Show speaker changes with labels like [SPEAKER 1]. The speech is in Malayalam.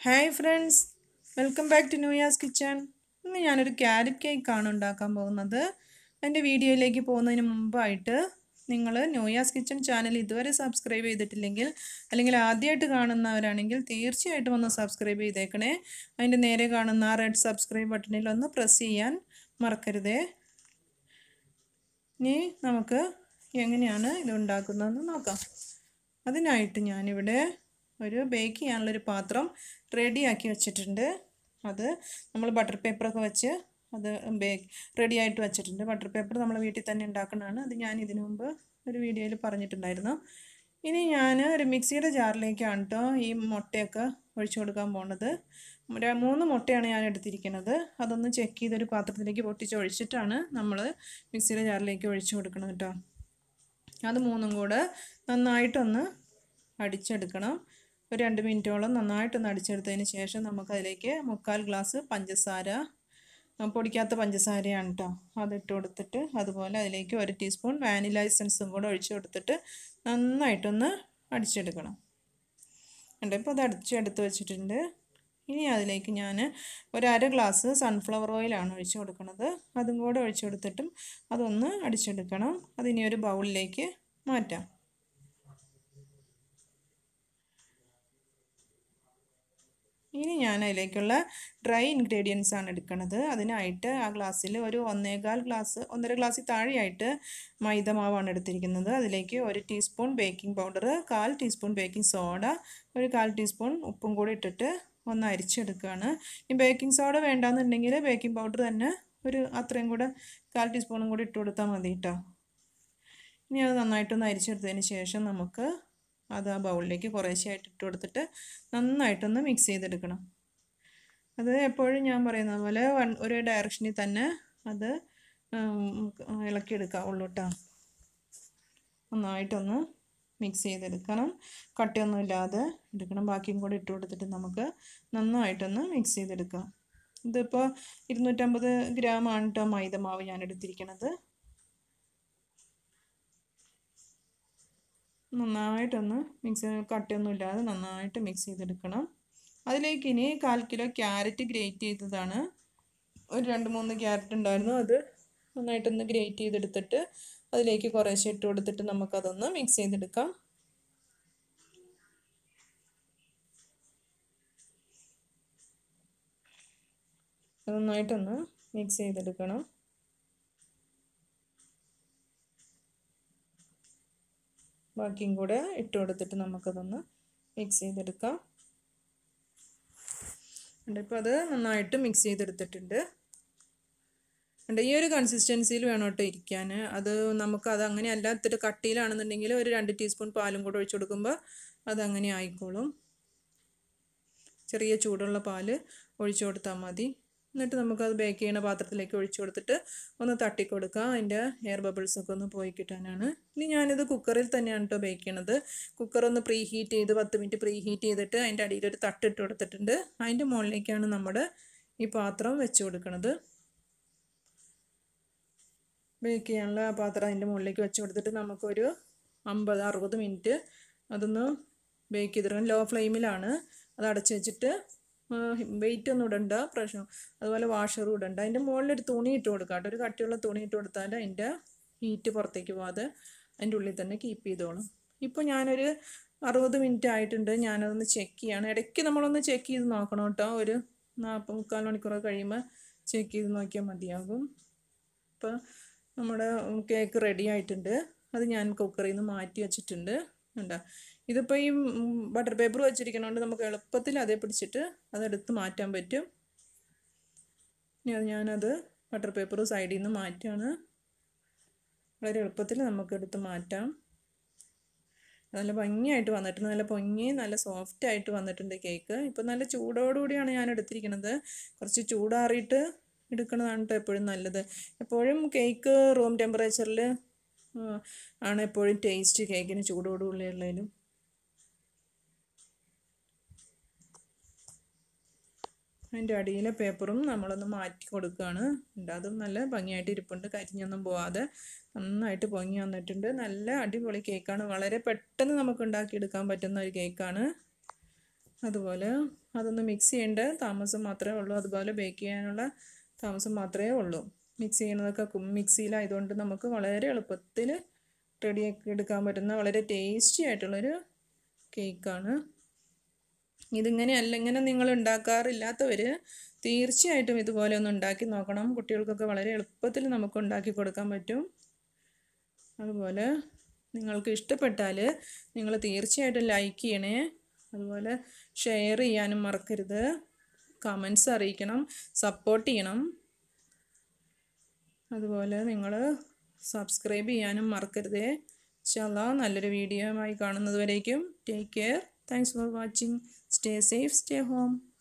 [SPEAKER 1] hi friends welcome back to Nuyas kitchen ഇന്ന് ഞാനൊരു ക്യാരറ്റ് കേക്കാണ് ഉണ്ടാക്കാൻ പോകുന്നത് എൻ്റെ വീഡിയോയിലേക്ക് പോകുന്നതിന് മുമ്പായിട്ട് നിങ്ങൾ ന്യൂയാസ് കിച്ചൺ ചാനൽ ഇതുവരെ സബ്സ്ക്രൈബ് ചെയ്തിട്ടില്ലെങ്കിൽ അല്ലെങ്കിൽ ആദ്യമായിട്ട് കാണുന്നവരാണെങ്കിൽ തീർച്ചയായിട്ടും ഒന്ന് സബ്സ്ക്രൈബ് ചെയ്തേക്കണേ അതിൻ്റെ നേരെ കാണുന്ന ആ റെഡ് സബ്സ്ക്രൈബ് ബട്ടണിൽ ഒന്ന് പ്രസ് ചെയ്യാൻ മറക്കരുതേ ഇനി നമുക്ക് എങ്ങനെയാണ് ഇത് ഉണ്ടാക്കുന്നതെന്ന് നോക്കാം അതിനായിട്ട് ഞാനിവിടെ ഒരു ബേക്ക് ചെയ്യാനുള്ളൊരു പാത്രം റെഡിയാക്കി വെച്ചിട്ടുണ്ട് അത് നമ്മൾ ബട്ടർ പേപ്പറൊക്കെ വെച്ച് അത് ബേക്ക് റെഡി ആയിട്ട് വെച്ചിട്ടുണ്ട് ബട്ടർ പേപ്പർ നമ്മൾ വീട്ടിൽ തന്നെ ഉണ്ടാക്കുന്നതാണ് അത് ഞാൻ ഇതിനു മുമ്പ് ഒരു വീഡിയോയിൽ പറഞ്ഞിട്ടുണ്ടായിരുന്നു ഇനി ഞാൻ ഒരു മിക്സിയുടെ ജാറിലേക്കാണ് കേട്ടോ ഈ മുട്ടയൊക്കെ ഒഴിച്ചു കൊടുക്കാൻ പോകുന്നത് ഒരു മൂന്ന് മുട്ടയാണ് ഞാൻ എടുത്തിരിക്കുന്നത് അതൊന്ന് ചെക്ക് ചെയ്തൊരു പാത്രത്തിലേക്ക് പൊട്ടിച്ച് ഒഴിച്ചിട്ടാണ് നമ്മൾ മിക്സിയുടെ ജാറിലേക്ക് ഒഴിച്ചു കൊടുക്കണം കേട്ടോ അത് മൂന്നും കൂടെ നന്നായിട്ടൊന്ന് അടിച്ചെടുക്കണം ഒരു രണ്ട് മിനിറ്റോളം നന്നായിട്ടൊന്ന് അടിച്ചെടുത്തതിന് ശേഷം നമുക്കതിലേക്ക് മുക്കാൽ ഗ്ലാസ് പഞ്ചസാര പൊടിക്കാത്ത പഞ്ചസാരയാണ് കേട്ടോ അതിട്ട് കൊടുത്തിട്ട് അതുപോലെ അതിലേക്ക് ഒരു ടീസ്പൂൺ വാനില എസൻസും കൂടെ ഒഴിച്ചു കൊടുത്തിട്ട് നന്നായിട്ടൊന്ന് അടിച്ചെടുക്കണം ഉണ്ട് ഇപ്പോൾ അത് അടിച്ചെടുത്ത് വെച്ചിട്ടുണ്ട് ഇനി അതിലേക്ക് ഞാൻ ഒരു അര ഗ്ലാസ് സൺഫ്ലവർ ഓയിലാണ് ഒഴിച്ചു കൊടുക്കുന്നത് അതും കൂടെ ഒഴിച്ചു കൊടുത്തിട്ടും അതൊന്ന് അടിച്ചെടുക്കണം അതിനി ഒരു ബൗളിലേക്ക് മാറ്റാം ഇനി ഞാൻ അതിലേക്കുള്ള ഡ്രൈ ഇൻഗ്രീഡിയൻസ് ആണ് എടുക്കുന്നത് അതിനായിട്ട് ആ ഗ്ലാസ്സിൽ ഒരു ഒന്നേകാൽ ഗ്ലാസ് ഒന്നര ഗ്ലാസ്സിൽ താഴെയായിട്ട് മൈദ മാവാണ് എടുത്തിരിക്കുന്നത് അതിലേക്ക് ഒരു ടീസ്പൂൺ ബേക്കിംഗ് പൗഡർ കാൽ ടീസ്പൂൺ ബേക്കിംഗ് സോഡ ഒരു കാൽ ടീസ്പൂൺ ഉപ്പും കൂടി ഇട്ടിട്ട് ഒന്ന് അരിച്ചെടുക്കുകയാണ് ഈ ബേക്കിംഗ് സോഡ വേണ്ടാന്നുണ്ടെങ്കിൽ ബേക്കിംഗ് പൗഡർ തന്നെ ഒരു അത്രയും കൂടെ കാൽ ടീസ്പൂണും കൂടി ഇട്ട് കൊടുത്താൽ മതി കേട്ടോ ഇനി അത് നന്നായിട്ടൊന്ന് അരിച്ചെടുത്തതിന് ശേഷം നമുക്ക് അത് ആ ബൗളിലേക്ക് കുറേശ്ശെയായിട്ട് ഇട്ട് കൊടുത്തിട്ട് നന്നായിട്ടൊന്ന് മിക്സ് ചെയ്തെടുക്കണം അത് എപ്പോഴും ഞാൻ പറയുന്നത് പോലെ വൺ ഒരു ഡയറക്ഷനിൽ തന്നെ അത് ഇളക്കിയെടുക്കാവുള്ളൂ കേട്ടോ നന്നായിട്ടൊന്ന് മിക്സ് ചെയ്തെടുക്കണം കട്ടയൊന്നും ഇല്ലാതെ എടുക്കണം ബാക്കിയും കൂടി ഇട്ട് കൊടുത്തിട്ട് നമുക്ക് നന്നായിട്ടൊന്ന് മിക്സ് ചെയ്തെടുക്കാം ഇതിപ്പോൾ ഇരുന്നൂറ്റമ്പത് ഗ്രാമാണ് കേട്ടോ മൈദമാവ് ഞാൻ എടുത്തിരിക്കണത് നന്നായിട്ടൊന്ന് മിക്സ് കട്ടയൊന്നും ഇല്ലാതെ നന്നായിട്ട് മിക്സ് ചെയ്തെടുക്കണം അതിലേക്ക് ഇനി കാൽ കിലോ ക്യാരറ്റ് ഗ്രേറ്റ് ചെയ്തതാണ് ഒരു രണ്ട് മൂന്ന് ക്യാരറ്റ് ഉണ്ടായിരുന്നു അത് നന്നായിട്ടൊന്ന് ഗ്രേറ്റ് ചെയ്തെടുത്തിട്ട് അതിലേക്ക് കുറേശ്ശെ ഇട്ട് കൊടുത്തിട്ട് നമുക്കതൊന്ന് മിക്സ് ചെയ്തെടുക്കാം നന്നായിട്ടൊന്ന് മിക്സ് ചെയ്തെടുക്കണം ബാക്കിയും കൂടെ ഇട്ട് കൊടുത്തിട്ട് നമുക്കതൊന്ന് മിക്സ് ചെയ്തെടുക്കാം ഇപ്പോൾ അത് നന്നായിട്ട് മിക്സ് ചെയ്തെടുത്തിട്ടുണ്ട് ഉണ്ട് ഈ ഒരു കൺസിസ്റ്റൻസിയിൽ വേണം കേട്ടോ ഇരിക്കാൻ അത് നമുക്ക് അത് അങ്ങനെ അല്ലാത്തൊരു കട്ടിയിലാണെന്നുണ്ടെങ്കിൽ ഒരു രണ്ട് ടീസ്പൂൺ പാലും കൂടെ ഒഴിച്ചു കൊടുക്കുമ്പോൾ അതങ്ങനെ ആയിക്കോളും ചെറിയ ചൂടുള്ള പാല് ഒഴിച്ചു കൊടുത്താൽ മതി എന്നിട്ട് നമുക്കത് ബേക്ക് ചെയ്യുന്ന പാത്രത്തിലേക്ക് ഒഴിച്ചു കൊടുത്തിട്ട് ഒന്ന് തട്ടിക്കൊടുക്കുക അതിൻ്റെ എയർ ബബിൾസ് ഒക്കെ ഒന്ന് പോയി കിട്ടാനാണ് ഇനി ഞാനിത് കുക്കറിൽ തന്നെയാണ് കേട്ടോ ബേക്ക് ചെയ്യണത് കുക്കർ ഒന്ന് പ്രീ ഹീറ്റ് ചെയ്ത് പത്ത് മിനിറ്റ് പ്രീ ഹീറ്റ് ചെയ്തിട്ട് അതിൻ്റെ അടിയിൽ ഒരു തട്ടിട്ട് കൊടുത്തിട്ടുണ്ട് അതിൻ്റെ മുകളിലേക്കാണ് നമ്മുടെ ഈ പാത്രം വെച്ച് കൊടുക്കുന്നത് ബേക്ക് ചെയ്യാനുള്ള പാത്രം അതിൻ്റെ മുകളിലേക്ക് വെച്ച് കൊടുത്തിട്ട് നമുക്കൊരു അമ്പത് അറുപത് മിനിറ്റ് അതൊന്ന് ബേക്ക് ചെയ്തിടണം ലോ ഫ്ലെയിമിലാണ് അത് അടച്ച് വെച്ചിട്ട് വെയിറ്റ് ഒന്നും ഇടണ്ട പ്രശ്നം അതുപോലെ വാഷറും ഇടണ്ട അതിൻ്റെ മുകളിലൊരു തുണി ഇട്ട് കൊടുക്കാം കേട്ടോ ഒരു കട്ടിയുള്ള തുണി ഇട്ട് കൊടുത്താൽ അതിൻ്റെ ഹീറ്റ് പുറത്തേക്ക് പോകാതെ അതിൻ്റെ ഉള്ളിൽ തന്നെ കീപ്പ് ചെയ്തോളും ഇപ്പോൾ ഞാനൊരു അറുപത് മിനിറ്റ് ആയിട്ടുണ്ട് ഞാനതൊന്ന് ചെക്ക് ചെയ്യാണ് ഇടയ്ക്ക് നമ്മളൊന്ന് ചെക്ക് ചെയ്ത് നോക്കണം കേട്ടോ ഒരു നാൽപ്പത് മുക്കാൽ മണിക്കൂറൊക്കെ കഴിയുമ്പോൾ ചെക്ക് ചെയ്ത് നോക്കിയാൽ മതിയാകും ഇപ്പോൾ നമ്മുടെ കേക്ക് റെഡി ആയിട്ടുണ്ട് അത് ഞാൻ കുക്കറിൽ നിന്ന് മാറ്റി വെച്ചിട്ടുണ്ട് ഉണ്ടോ ഇതിപ്പോൾ ഈ ബട്ടർ പേപ്പർ വെച്ചിരിക്കണോണ്ട് നമുക്ക് എളുപ്പത്തിൽ അതേ പിടിച്ചിട്ട് അതെടുത്ത് മാറ്റാൻ പറ്റും ഇനി അത് ഞാനത് ബട്ടർ പേപ്പർ സൈഡിൽ നിന്ന് മാറ്റുകയാണ് വളരെ എളുപ്പത്തിൽ നമുക്ക് എടുത്ത് മാറ്റാം നല്ല ഭംഗിയായിട്ട് വന്നിട്ടുണ്ട് നല്ല പൊങ്ങി നല്ല സോഫ്റ്റ് ആയിട്ട് വന്നിട്ടുണ്ട് കേക്ക് ഇപ്പം നല്ല ചൂടോടുകൂടിയാണ് ഞാൻ എടുത്തിരിക്കുന്നത് കുറച്ച് ചൂടാറിയിട്ട് എടുക്കുന്നതാണ് കേട്ടോ എപ്പോഴും നല്ലത് എപ്പോഴും കേക്ക് റൂം ടെമ്പറേച്ചറിൽ ആണ് എപ്പോഴും ടേസ്റ്റ് കേക്കിന് ചൂടോടുകൂടിയുള്ളതിലും അതിൻ്റെ അടിയിലെ പേപ്പറും നമ്മളൊന്ന് മാറ്റി കൊടുക്കുകയാണ് അതും നല്ല ഭംഗിയായിട്ട് ഇരിപ്പുണ്ട് കരിഞ്ഞൊന്നും പോവാതെ നന്നായിട്ട് പൊങ്ങി വന്നിട്ടുണ്ട് നല്ല അടിപൊളി കേക്കാണ് വളരെ പെട്ടെന്ന് നമുക്ക് ഉണ്ടാക്കിയെടുക്കാൻ പറ്റുന്ന ഒരു കേക്കാണ് അതുപോലെ അതൊന്ന് മിക്സ് ചെയ്യേണ്ട താമസം മാത്രമേ ഉള്ളൂ അതുപോലെ ബേക്ക് ചെയ്യാനുള്ള താമസം മാത്രമേ ഉള്ളൂ മിക്സ് ചെയ്യുന്നതൊക്കെ കു- മിക്സിയിലായതുകൊണ്ട് നമുക്ക് വളരെ എളുപ്പത്തിൽ റെഡിയാക്കി എടുക്കാൻ പറ്റുന്ന വളരെ ടേസ്റ്റി ആയിട്ടുള്ളൊരു കേക്കാണ് ഇതിങ്ങനെയല്ല ഇങ്ങനെ നിങ്ങൾ ഉണ്ടാക്കാറില്ലാത്തവർ തീർച്ചയായിട്ടും ഇതുപോലെ ഒന്ന് ഉണ്ടാക്കി നോക്കണം കുട്ടികൾക്കൊക്കെ വളരെ എളുപ്പത്തിൽ നമുക്ക് ഉണ്ടാക്കി കൊടുക്കാൻ പറ്റും അതുപോലെ നിങ്ങൾക്ക് ഇഷ്ടപ്പെട്ടാൽ നിങ്ങൾ തീർച്ചയായിട്ടും ലൈക്ക് ചെയ്യണേ അതുപോലെ ഷെയർ ചെയ്യാനും മറക്കരുത് കമൻസ് അറിയിക്കണം സപ്പോർട്ട് ചെയ്യണം അതുപോലെ നിങ്ങൾ സബ്സ്ക്രൈബ് ചെയ്യാനും മറക്കരുതേ ഇൻഷാല്ലാ നല്ലൊരു വീഡിയോയുമായി കാണുന്നത് വരേക്കും take care thanks for watching stay safe stay home